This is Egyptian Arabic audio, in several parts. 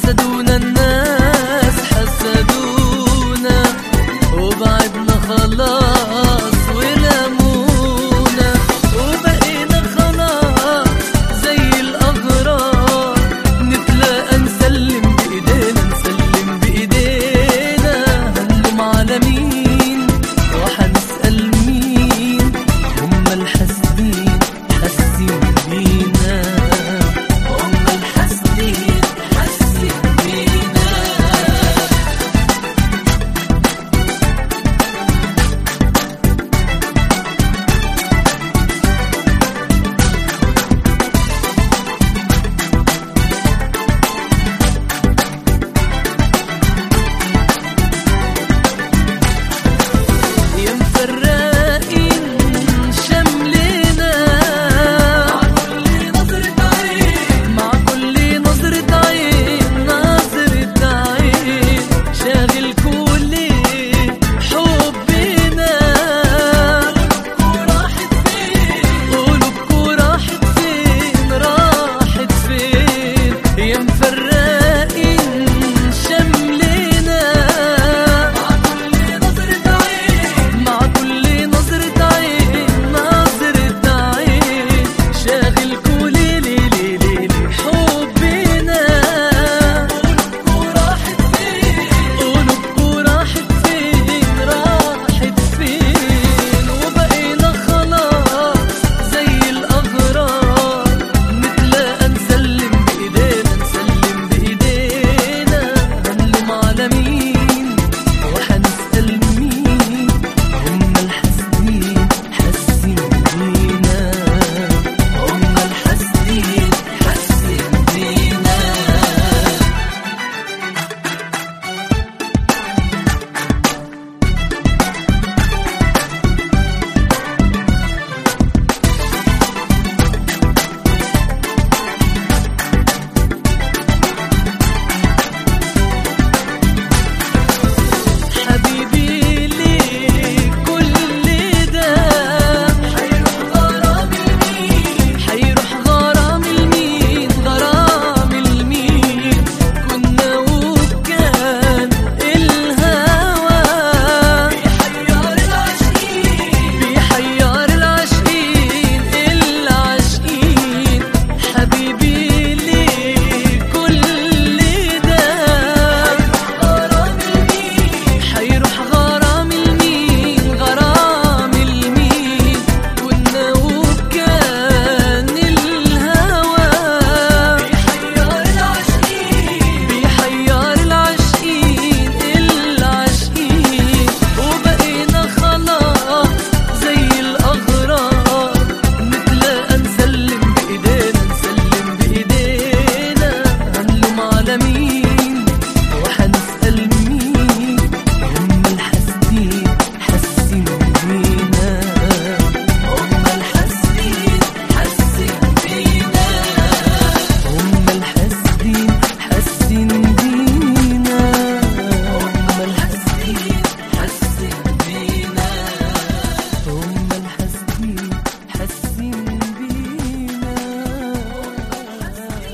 حسدونا الناس حسدونا وبعدنا خلاص ولمونا وبقينا خلاص زي الأغراب نتلاقى نسلم بإيدينا نسلم بإيدينا هنلوم على مين وحنسأل مين هم الحاسدين حاسين بينا هم الحاسدين حاسين بينا يا مفرقين شملنا مع كل نظرة عين نظرة عين شاغل كل حبنا قلوبكوا راحت فين راحت فين يا مفرقين شملنا مع كل نظرة عين نظرة عين شاغل كل ليل ليل حبنا قلوبكوا راحت فين قلوبكوا راحت فين راحت فين وبقينا خلاص زي الأغراب نتلاقى نسلم بإيدينا نسلم بإيدينا هنلوم على مين وحنسأل مين هم الحاسدين حاسين بينا هم الحاسدين حاسين بينا حبيبي ليه كل ده حيروح غرام المين حيروح غرام المين غرام المين كنا وكان الهوى بيحير العاشقين بيحير العاشقين العاشقين حبيبي ليه كل ده غرام المين حيروح غرام المين غرام المين كنا وكان الهوى بيحير العاشقين بيحير العاشقين العاشقين وبقينا خلاص زي الأغراب نتلاقى نسلم بإيدينا نسلم بإيدينا هنلوم على مين وحنسأل مين هم الحاسدين حاسين بينا هم الحاسدين حاسين بينا هم الحاسدين حاسين بينا هم الحاسدين حاسين بينا هم الحاسدين حاسين بينا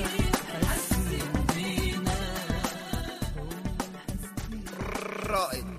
حاسين بينا رائد